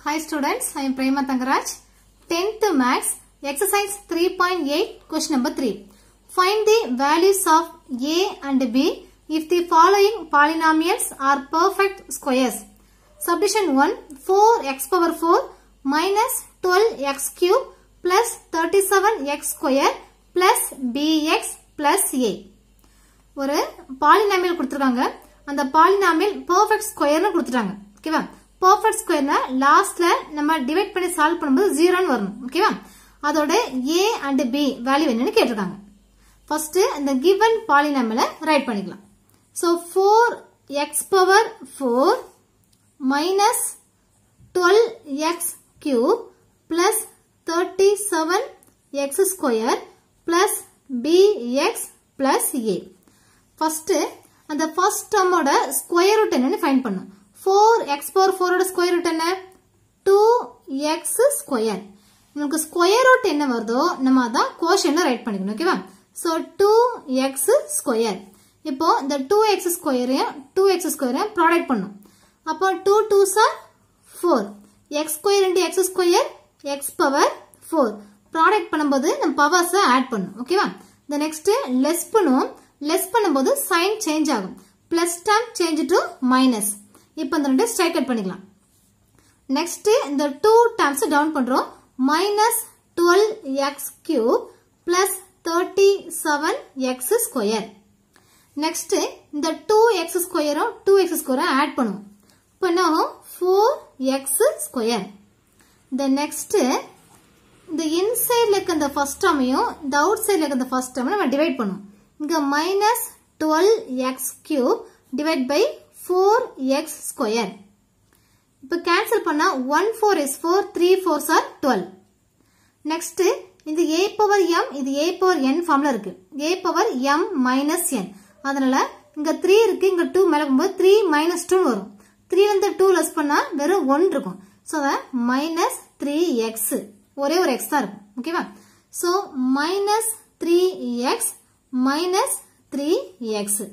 Hi students, I am Prema Tangaraj. 10th Max, exercise 3.8, question number 3. Find the values of A and B if the following polynomials are perfect squares. Subdivision 1, 4x power 4 minus 12x cube plus 37x square plus bx plus a. ஒரு polynomial கொடுத்துருக்காங்க அந்த polynomial perfect ஸ்கொயர்னு கொடுத்துட்டாங்க ஓகேவா perfect ஸ்கொயர்னா லாஸ்ட்ல நம்ம divide பண்ணி solve பண்ணும்போது ஜீரோன்னு வரணும் ஓகேவா அதோட ஏ அண்ட் பி வேல்யூ என்னன்னு கேட்டிருக்காங்க ஃபர்ஸ்ட் இந்த கிவன் பாலினாமியலை ரைட் பண்ணிக்கலாம் so four x power four minus twelve x cube plus thirty seven x square plus b x plus a first அந்த ஃபர்ஸ்ட் டேர்மோட ஸ்கொயர் ரூட் என்னன்னு ஃபைண்ட் பண்ணும் ஃபோர் எக்ஸ் பவர் ஃபோரோட ஸ்கொயர் ரூட் என்ன two x square நமக்கு square root என்ன வருதோ நம்ம அதான் கோஷன்ல ரைட் பண்ணிக்கணும் ஓகேவா ஸோ டூ எக்ஸ் ஸ்கொயர் இப்போ இந்த டூ எக்ஸ் ஸ்கொயரையும் டூ எக்ஸ் ஸ்கொயரையும் ப்ராடக்ட் பண்ணும் அப்போ two two are four x square into x square x power four product பண்ணும்போது நம்ம பவர்ஸை ஆட் பண்ணும் ஓகேவா இந்த நெக்ஸ்ட் லெஸ் பண்ணுவோம் லெஸ் பண்ணும்போது சைன் சேஞ்ச் ஆகும் plus term change to minus இப்போ இந்த ரெண்டு ஸ்ட்ரைக் அவுட் பண்ணிக்கலாம் நெக்ஸ்ட் இந்த டூ டேர்ம்ஸ் டவுன் பண்றோம் minus twelve x cube plus thirty seven x square next இந்த டூ எக்ஸ் ஸ்கொயரும் டூ எக்ஸ் ஸ்கொயரும் ஆட் பண்ணுவோம் இப்போ என்ன ஆகும் ஃபோர் எக்ஸ் ஸ்கொயர் இந்த நெக்ஸ்ட் இந்த இன்சைட்ல இருக்க இந்த ஃபர்ஸ்ட் டேர்மையும் இந்த அவுட் சைட்ல இருக்க இந்த ஃபர்ஸ்ட் டேர்மை நம்ம டிவைட் பண்ணுவோம் இங்க minus twelve x cube divide by four x square இப்போ கேன்சல் பண்ணா one four is four three four are twelve next இது ஏ பவர் எம் இது ஏ பவர் என் ஃபார்ம்ல இருக்கு a power m minus n அதனால இங்க த்ரீ இருக்கு இங்க டூ மேல போகும்போது த்ரீ மைனஸ் டூ வரும் த்ரீ வந்து டூ லெஸ் பண்ணா வெறும் ஒன் இருக்கும் ஸோ மைனஸ் த்ரீ எக்ஸ் ஒரே ஒரு எக்ஸ் தான் இருக்கும் ஓகேவா so minus three x minus three x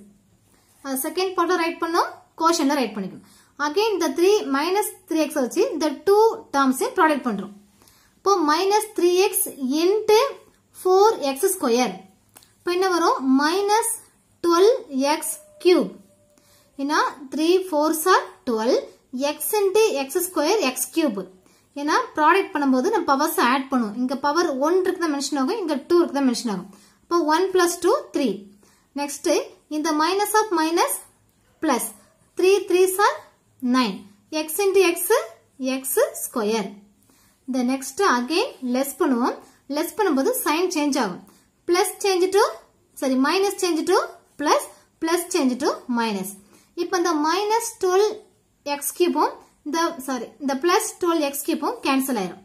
second பார்ட்ல ரைட் பண்ணோம் கோஷன்ல ரைட் பண்ணிக்கணும் அகைன் இந்த த்ரீ மைனஸ் த்ரீ எக்ஸ் வச்சு இந்த டூ டேர்ம்ஸையும் ப்ராடக்ட் பண்றோம் இப்போ minus three x into four x square இப்போ என்ன வரும் மைனஸ் டுவெல் எக்ஸ் கியூப் ஏன்னா three four are twelve x into x square x cube ஏன்னா ப்ராடக்ட் பண்ணும்போது நம்ம பவர்ஸ் ஆட் பண்ணுவோம் இங்க பவர் ஒன் இருக்கு தான் மென்ஷன் ஆகும் இங்க டூ இருக்கு தான் மென்ஷன் ஆகும் இப்போ one plus two three next இந்த minus of minus plus three three are nine x into x x square இந்த நெக்ஸ்ட் அகைன் லெஸ் பண்ணுவோம் லெஸ் பண்ணும்போது சைன் சேஞ்ச் ஆகும் பிளஸ் சேஞ்ச் டு சரி minus change to plus plus change to minus இப்போ இந்த minus twelve x கியூப்பும் இந்த sorry இந்த பிளஸ் டுவெல் எக்ஸ் கியூப்பும் கேன்சல் ஆயிரும்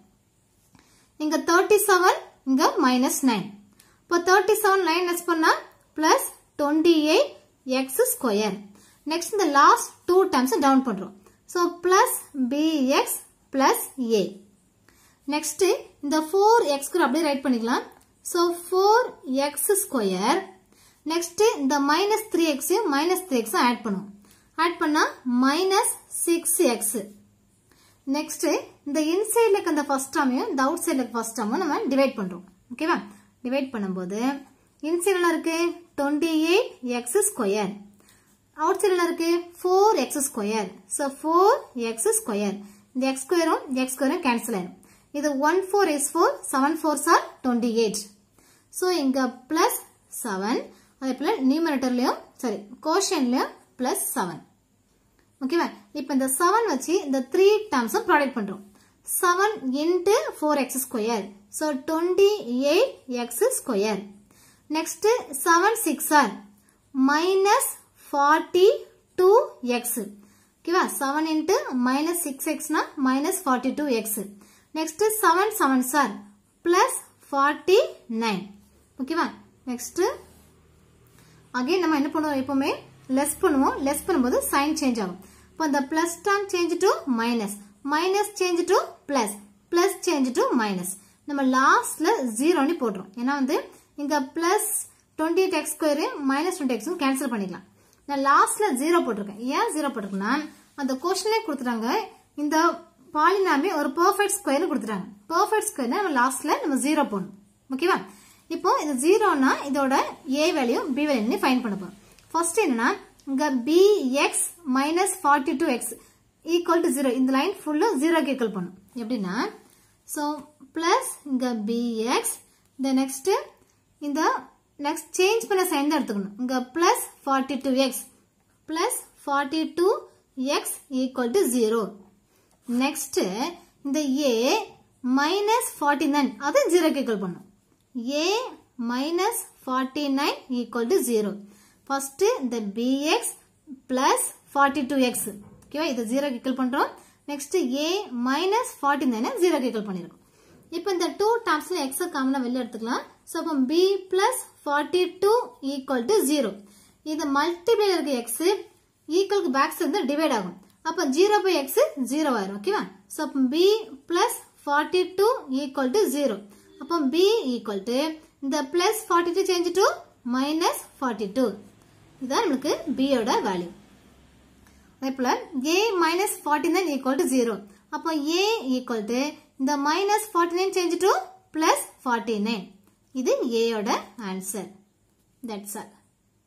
இங்க தேர்ட்டி செவன் இங்க மைனஸ் நைன் இப்போ தேர்ட்டி செவன் நைன் லெஸ் பண்ணா plus twenty eight x square next இந்த லாஸ்ட் டூ டைம்ஸ் டவுன் பண்றோம் so plus b x plus a next இந்த ஃபோர் எக்ஸ்க்கு அப்படியே ரைட் பண்ணிக்கலாம் so four x square next இந்த மைனஸ் த்ரீ எக்ஸையும் மைனஸ் த்ரீ எக்ஸும் ஆட் பண்ணுவோம் ஆட் பண்ணா மைனஸ் சிக்ஸ் எக்ஸ் நெக்ஸ்ட் இந்த இன்சைட்ல இருக்க அந்த ஃபர்ஸ்ட் டேர்மையும் இந்த அவுட் சைட்ல இருக்க ஃபர்ஸ்ட் டேர்மும் நம்ம டிவைட் பண்றோம் ஓகேவா டிவைட் பண்ணும்போது இன்சைட்ல இருக்கு டுவெண்ட்டி எயிட் எக்ஸ் ஸ்கொயர் அவுட் சைட்ல இருக்கு four x square so four x square இந்த எக்ஸ் ஸ்கொயரும் எக்ஸ் ஸ்கொயரும் கேன்சல் ஆயிரும் இது one four is four seven four are twenty eight so இங்க பிளஸ் செவன் அதே போல நியூமரேட்டர்லயும் சாரி கோஷன்லயும் பிளஸ் செவன் ஓகேவா இப்போ இந்த செவன் வச்சு இந்த த்ரீ டேர்ம்ஸும் ப்ராடக்ட் பண்றோம் seven into four x square so twenty eight x square next seven six R minus forty two x ஓகேவா செவன் இன்ட்டு மைனஸ் சிக்ஸ் எக்ஸ்னா minus forty two x next seven seven are plus forty nine ஓகேவா next again நம்ம என்ன பண்ணுவோம் எப்பவுமே less பண்ணுவோம் less பண்ணும்போது sign change ஆகும் இப்போ இந்த plus term change to minus minus change to plus plus change to minus நம்ம லாஸ்ட்ல ஜீரோன்னு போடுறோம் ஏன்னா வந்து இங்க plus twenty eight x square minus twenty எக்ஸும் கேன்சல் பண்ணிக்கலாம் நான் லாஸ்ட்ல ஜீரோ போட்டிருக்கேன் ஏன் ஜீரோ போட்டிருக்கேன்னா அந்த கொஸ்டினே கொடுத்துட்டாங்க இந்த பாலினாமி ஒரு பெர்ஃபெக்ட் ஸ்கொயர் கொடுத்துட்டாங்க பெர்ஃபெக்ட் ஸ்கொயர்னா நம்ம லாஸ்ட்ல நம்ம ஜீரோ போடணும் ஓகேவா இப்போ இது ஜீரோனா இதோட a value b value find பண்ண போறோம் ஃபர்ஸ்ட் என்னன்னா இங்க b x minus forty two x equal to zero இந்த லைன் ஃபுல்லு ஜீரோக்கு ஈக்குவல் பண்ணும் எப்படின்னா ஸோ பிளஸ் இங்க பிஎக்ஸ் இந்த நெக்ஸ்ட் இந்த நெக்ஸ்ட் சேஞ்ச் பண்ண சைன் தான் எடுத்துக்கணும் இங்க plus forty two x plus forty two x equal to zero next இந்த ஏ மைனஸ் ஃபார்ட்டி நைன் அது ஜீரோக்கு ஈக்குவல் பண்ணும் a minus forty nine equal to zero first இந்த b x plus forty two x ஓகேவா இது ஜீரோக்கு ஈக்குவல் பண்றோம் next a minus forty நைனை ஜீரோக்கு ஈக்குவல் பண்ணிருக்கோம் இப்போ இந்த டூ டேர்ம்ஸ்ல எக்ஸ் காமனா வெளில எடுத்துக்கலாம் ஸோ அப்போ b plus forty two equal to zero இது மல்டிபிள் இருக்க எக்ஸ் ஈக்குவலுக்கு பேக்ஸ் இருந்து டிவைட் ஆகும் அப்போ ஜீரோ பை எக்ஸ் ஜீரோ ஆயிரும் ஓகேவா ஸோ அப்போ b plus forty two equal to zero அப்போ பி ஈக்குவல் டு இந்த plus forty two change to minus forty two இதுதான் நமக்கு பியோட வேல்யூ அதே போல a minus forty nine equal to zero அப்போ ஏ ஈக்குவல் டு இந்த minus forty nine change to plus forty nine இது ஏயோட answer that's all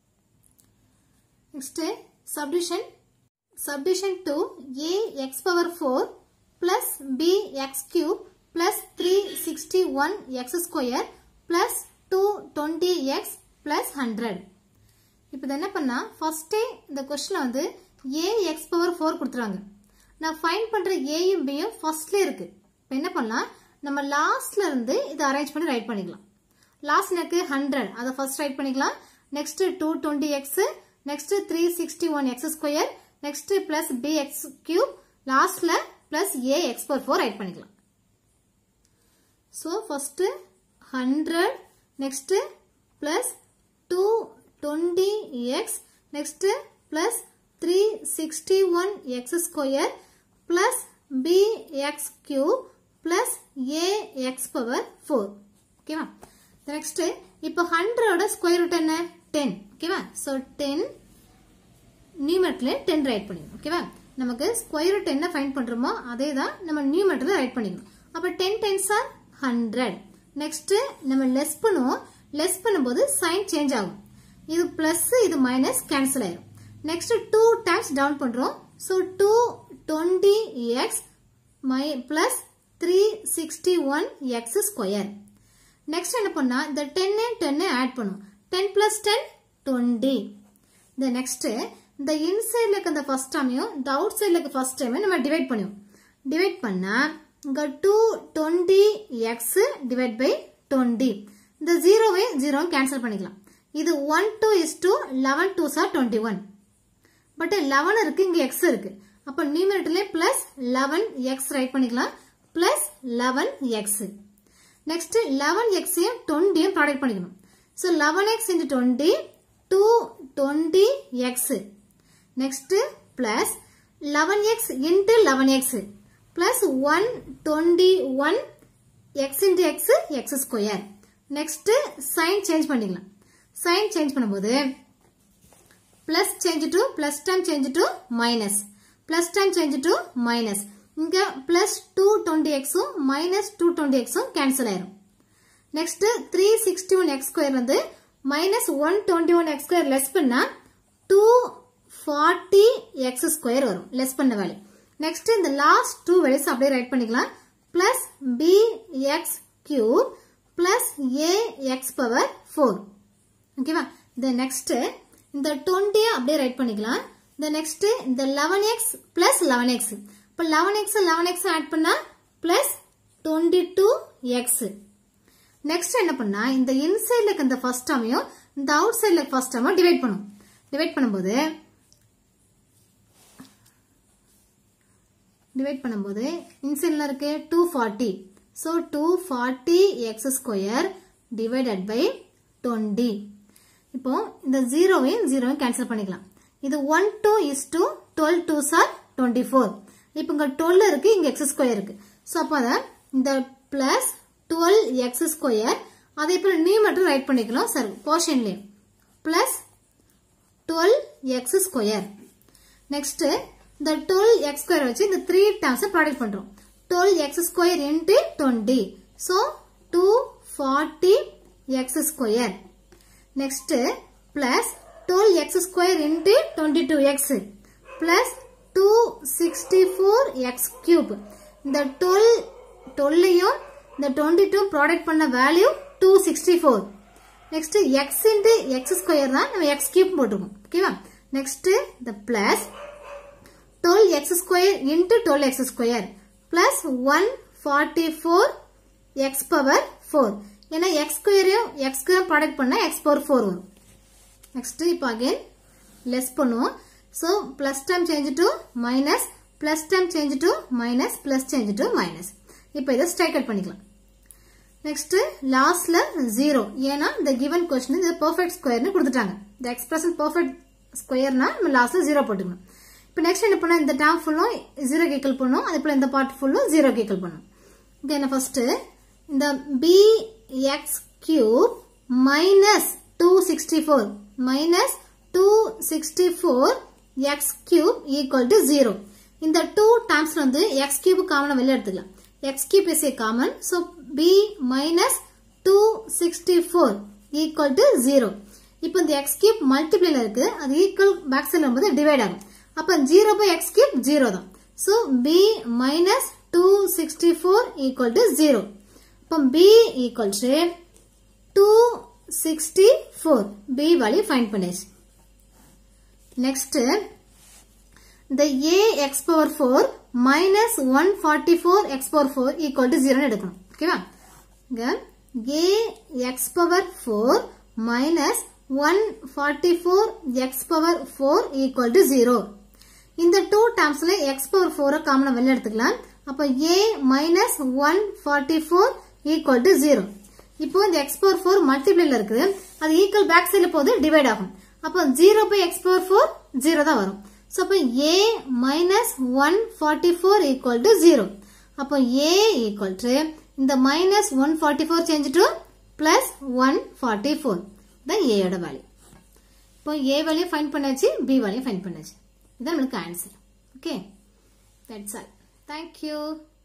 next subdivision subdivision two a x power four plus b x cube plus three sixty one x square plus two twenty x plus hundred இப்போ இதை என்ன பண்ணா ஃபர்ஸ்டே இந்த question வந்து ஏ x power four கொடுத்துருவாங்க நான் fine பண்ற ஏயும் பியும் ஃபர்ஸ்ட்ல இருக்கு இப்போ என்ன பண்ணலாம் நம்ம லாஸ்ட்ல இருந்து இதை அரேஞ்ச் பண்ணி ரைட் பண்ணிக்கலாம் லாஸ்ட் எனக்கு ஹண்ட்ரட் அதை ஃபர்ஸ்ட் ரைட் பண்ணிக்கலாம் next two twenty x next three sixty one x square next plus b x cube லாஸ்ட்ல plus a x power four write பண்ணிக்கலாம் so first hundred next plus two twenty x next plus three sixty one x square plus b x cube plus a x power four ஓகேவா next இப்போ ஹண்ட்ரடோட square root என்ன ten ஓகேவா so ten நியூமெட்ல ten write பண்ணிக்கணும் ஓகேவா நமக்கு square root என்ன ஃபைண்ட் பண்றோமோ அதே தான் நம்ம நியூமெட்ல ரைட் பண்ணிக்கணும் அப்போ ten tens are hundred next நம்ம லெஸ் பண்ணுவோம் லெஸ் பண்ணும்போது சைன் சேஞ்ச் ஆகும் இது பிளஸ் இது மைனஸ் கேன்சல் ஆயிரும் நெக்ஸ்ட் டூ டைம்ஸ் டவுன் பண்றோம் so two twenty x my plus three sixty one x square next என்ன பண்ணா இந்த டென்னு டென்னு ஆட் பண்ணும் டென் பிளஸ் டென் டுவெண்ட்டி இந்த நெக்ஸ்ட் இந்த இன்சைட்ல இருக்க இந்த ஃபர்ஸ்ட் டைமையும் இந்த அவுட் சைட்ல இருக்க ஃபர்ஸ்ட் டைமையும் நம்ம டிவைட் பண்ணுவோம் டிவைட் பண்ணா இங்க two twenty x divide by twenty இந்த ஜீரோவை ஜீரோ கேன்சல் பண்ணிக்கலாம் இது one two is two eleven two are twenty one but eleven இருக்கு இங்க எக்ஸ் இருக்கு அப்ப நியூமரேட்டர்ல பிளஸ் லெவன் எக்ஸ் ரைட் பண்ணிக்கலாம் plus eleven x next eleven எக்ஸையும் டுவெண்ட்டியும் ப்ராடக்ட் பண்ணிக்கணும் so eleven x into twenty two twenty x next plus eleven x into eleven x plus one twenty one x into x x square next sign change பண்ணிக்கலாம் sign change பண்ணும்போது plus change to plus time change to minus plus time change to minus இங்க plus two twenty எக்ஸும் minus two twenty எக்ஸும் cancel ஆயிரும் next three sixty one x square வந்து minus one twenty one x square less பண்ணா two forty x square வரும் less பண்ண value next இந்த last two values அப்படியே ரைட் பண்ணிக்கலாம் plus b x cube plus a x power four ஓகேவா இந்த next இந்த டுவெண்ட்டியை அப்படியே ரைட் பண்ணிக்கலாம் இந்த நெக்ஸ்ட் இந்த eleven x plus eleven x இப்போ eleven x eleven x add பண்ணா plus twenty two x next என்ன பண்ணா இந்த இன்சைட்ல இருக்க இந்த ஃபர்ஸ்ட் டேர்மையும் இந்த அவுட் சைட்ல ஃபர்ஸ்ட் டேர்மும் டிவைட் பண்ணும் டிவைட் பண்ணும்போது டிவைட் பண்ணும்போது இன்சைட்ல இருக்கு two forty so two forty x square divided by twenty இப்போ இந்த ஜீரோவையும் ஜீரோவையும் கேன்சல் பண்ணிக்கலாம் இது one two is two twelve two are twenty four இப்போ இங்க டுவெல் இருக்கு இங்க எக்ஸ் ஸ்கொயர் இருக்கு ஸோ அப்போ அதை இந்த பிளஸ் டுவெல் எக்ஸ் ஸ்கொயர் அதே போல நீ மட்டும் ரைட் பண்ணிக்கலாம் சார் போர்ஷன்லேயே plus twelve x square next இந்த டுவெல் எக்ஸ் ஸ்கொயர் வச்சு இந்த த்ரீ டேர்ம்ஸ் ப்ராடக்ட் பண்றோம் 12x square into 20. So 240x square. Next plus 12x square into 22x plus 264x cube. இந்த 12 12யும் இந்த 22 ப்ராடக்ட் பண்ண value 264. Next x into x square தான் நம்ம x cube போட்டுருக்கோம் ஓகேவா நெக்ஸ்ட் இந்த plus 12x square into 12x square plus 144 x power 4 ஏன்னா x ஸ்கொயரையும் x ஸ்கொயர் ப்ராடக்ட் பண்ணா x பவர் 4 வரும் நெக்ஸ்ட் இப்போ அகைன் லெஸ் பண்ணுவோம் so plus time change to minus plus time change to minus plus change to minus இப்போ இதை strike out பண்ணிக்கலாம் next லாஸ்ட்ல ஜீரோ ஏன்னா இந்த கிவன் கொஸ்டின் இந்த பெர்ஃபெக்ட் ஸ்கொயர்னு கொடுத்துட்டாங்க இந்த எக்ஸ்பிரஷன் பெர்ஃபெக்ட் ஸ்கொயர்னா நம்ம லாஸ்ட்ல ஜீரோ போட்டுக்கணும் இப்போ நெக்ஸ்ட் என்ன பண்ணா இந்த டேம் ஃபுல்லும் ஜீரோ கேக்கல் பண்ணும் அதே போல இந்த பார்ட் ஃபுல்லும் ஜீரோ கேக்கல் பண்ணும் இப்போ என்ன ஃபர்ஸ்ட் இந்த P x cube minus two sixty four minus two sixty four x cube equal to zero இந்த டூ டேர்ம்ஸ் வந்து எக்ஸ் கியூப் காமனாக வெளியே எடுத்துக்கலாம் x cube is a common. So, b minus 264 equal to 0. இப்போ இந்த x cube multiplyல இருக்கு அது equal back side வரும்போது divide ஆகும் அப்ப 0 by x cube 0 தான் so b minus 264 equal to 0 அப்ப b equal to 264 b value find பண்ணியாச்சு next the a x power 4 minus 144 x power 4 equal to 0 எடுக்கணும் ஓகேவா இங்க a x power 4 minus 144 x power 4 equal to 0 இந்த two டேர்ம்ஸ்ல x power 4 காமனா வெளில எடுத்துக்கலாம் அப்ப a minus 144 equal to 0 இப்போ இந்த x power 4 மல்டிப்ளைல இருக்குது அது ஈக்குவல் பேக் சைடுல போது டிவைட் ஆகும் அப்போ 0 by x power 4 0 தான் வரும் So, அப்போ A minus 144 equal to 0. அப்போ A equal to இந்த minus 144 change to plus 144. தான் A யோட value. இப்போ A value find பண்ணாச்சு B value find பண்ணாச்சு. இதான் நம்மளுக்கு answer. Okay. That's all. Thank you.